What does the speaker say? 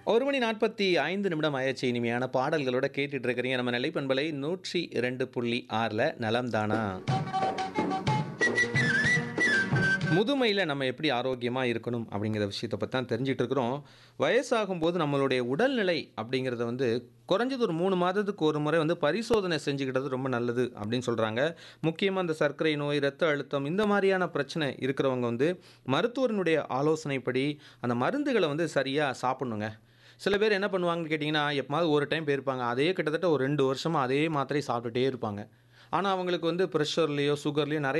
ஒரு மணி நாற்பத்தி ஐந்து நிமிடம் ஆயாச்சு இனிமையான பாடல்களோட கேட்டுட்டு இருக்கிறீங்க நம்ம நிலைப்பண்பலை நூற்றி இரண்டு புள்ளி ஆறில் நலம் தானா முதுமையில் நம்ம எப்படி ஆரோக்கியமாக இருக்கணும் அப்படிங்கிற விஷயத்தை பற்றி தான் தெரிஞ்சிட்டு இருக்கிறோம் வயசாகும்போது நம்மளுடைய உடல்நிலை அப்படிங்கிறத வந்து குறைஞ்சது ஒரு மூணு மாதத்துக்கு ஒரு முறை வந்து பரிசோதனை செஞ்சுக்கிட்டது ரொம்ப நல்லது அப்படின்னு சொல்கிறாங்க முக்கியமாக இந்த சர்க்கரை நோய் இரத்த அழுத்தம் இந்த மாதிரியான பிரச்சனை இருக்கிறவங்க வந்து மருத்துவரினுடைய ஆலோசனைப்படி அந்த மருந்துகளை வந்து சரியாக சாப்பிடணுங்க சில பேர் என்ன பண்ணுவாங்கன்னு கேட்டிங்கன்னா எப்போது ஒரு டைம் போயிருப்பாங்க அதே கிட்டத்தட்ட ஒரு ரெண்டு வருஷமாக அதே மாத்திரை சாப்பிட்டுட்டே இருப்பாங்க ஆனால் அவங்களுக்கு வந்து ப்ரெஷர்லேயோ சுகர்லேயோ நிறைய